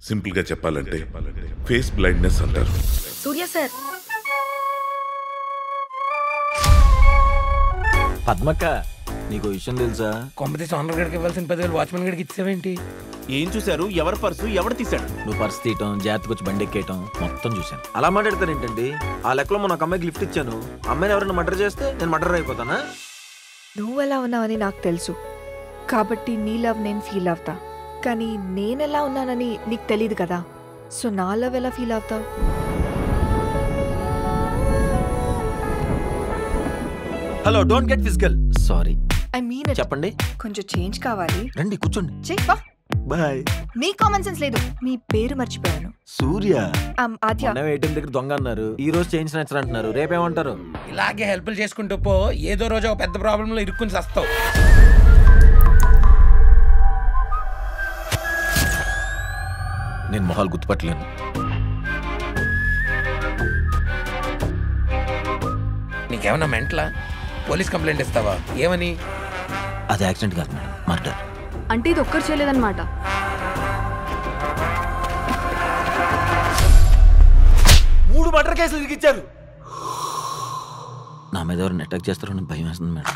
Simple గా చెప్పాలంటే face blindness అంటారు సూర్య సార్ పద్మక్క నీకు విషయం తెలుసా కొంపతీసి ఓనర్ గడికి ఇవ్వాల్సిన పదివేలు వాచ్మెన్ గడికి ఇచ్చావేంటి ఏం చూశారు ఎవరి పర్సు ఎవరు తీశాడు నువ్వు పర్స్ తీయటం జాగ్రత్తగా వచ్చి బండి ఎక్కేయటం మొత్తం చూశాను అలా మాట్లాడతాను ఏంటండి ఆ లెక్కలో మొన్న ఒక అమ్మాయికి లిఫ్ట్ ఇచ్చాను అమ్మాయిని ఎవరైనా మర్డర్ చేస్తే నేను మర్డర్ అయిపోతానా నువ్వు ఎలా ఉన్నావని నాకు తెలుసు కాబట్టి నీ లవ్ నేను ఫీల్ అవుతా కానీ నేనెలా ఉన్నానని నీకు తెలియదు కదా సో నా లవ్ ఎలా ఫీల్ అవుతావు hello don't get physical sorry I mean చెప్పండి కొంచెం చేంజ్ కావాలి రండి కూర్చోండి చెయ్యి బా. బాయ్ నీ కామన్ సెన్స్ లేదు మీ పేరు మర్చిపోయాను సూర్య Um, ఆద్య మొన్న ఏటీఎం దగ్గర దొంగ అన్నారు ఈ రోజు చేంజ్ నచ్చరు అంటున్నారు రేపేమంటారు ఇలాగే హెల్ప్లు చేసుకుంటూ పో ఏదో రోజు ఒక పెద్ద ప్రాబ్లంలో ఇరుక్కుని వస్తావు నేను మొహాలు గుర్తుపట్టలేను నీకేమన్నా మెంటలా పోలీస్ కంప్లైంట్ ఇస్తావా ఏమని అది యాక్సిడెంట్ కాదు మేడం మర్డర్ అంటే ఇది ఒక్కరు చేయలేదన్నమాట మూడు మర్డర్ కేసులు ఇరికిచ్చారు నా మీద ఎవరిని అటాక్ చేస్తారో నాకు భయం వేస్తుంది మేడం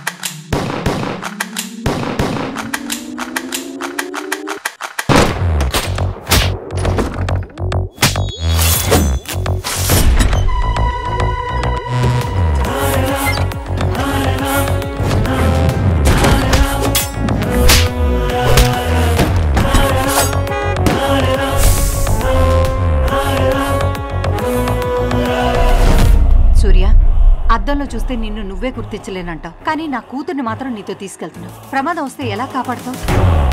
సూర్య అద్దంలో చూస్తే నిన్ను నువ్వే గుర్తించలేనంటావు కానీ నా కూతుర్ని మాత్రం నీతో తీసుకెళ్తున్నావు ప్రమాదం వస్తే ఎలా కాపాడుతావు